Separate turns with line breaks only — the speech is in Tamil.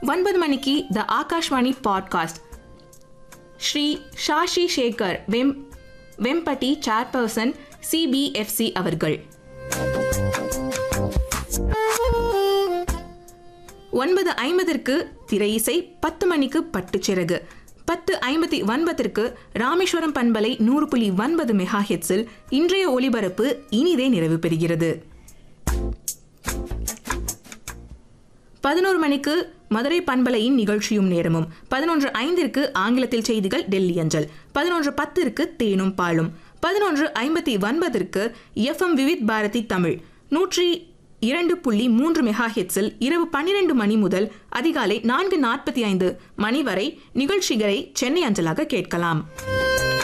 ஒன்பது மணிக்கு த ஆகாஷ்வாணி பாட்காஸ்ட் ஸ்ரீ ஷாஷி சேகர் வெம் வெம்பட்டி சேர்பர்சன் சிபிஎஃப்சி அவர்கள் ஒன்பது ஐம்பதற்கு திரை இசை பத்து மணிக்கு பட்டுச்சிறகு பத்து ஐம்பத்தி ஒன்பதற்கு ராமேஸ்வரம் பண்பலை நூறு புள்ளி ஒன்பது மெகா ஹெட்ஸில் இன்றைய ஒலிபரப்பு இனிதே நிறைவு பெறுகிறது பதினோரு மணிக்கு மதுரை பண்பலையின் நிகழ்ச்சியும் நேரமும் பதினொன்று ஐந்திற்கு ஆங்கிலத்தில் செய்திகள் டெல்லி அஞ்சல் பதினொன்று பத்திற்கு தேனும் பாலும் பதினொன்று ஐம்பத்தி ஒன்பதற்கு எஃப்எம் விவித் பாரதி தமிழ் நூற்றி இரண்டு புள்ளி மூன்று மெகா ஹெட்ஸில் இரவு பன்னிரண்டு மணி முதல் அதிகாலை நான்கு நாற்பத்தி ஐந்து மணி வரை நிகழ்ச்சிகளை சென்னை அஞ்சலாக கேட்கலாம்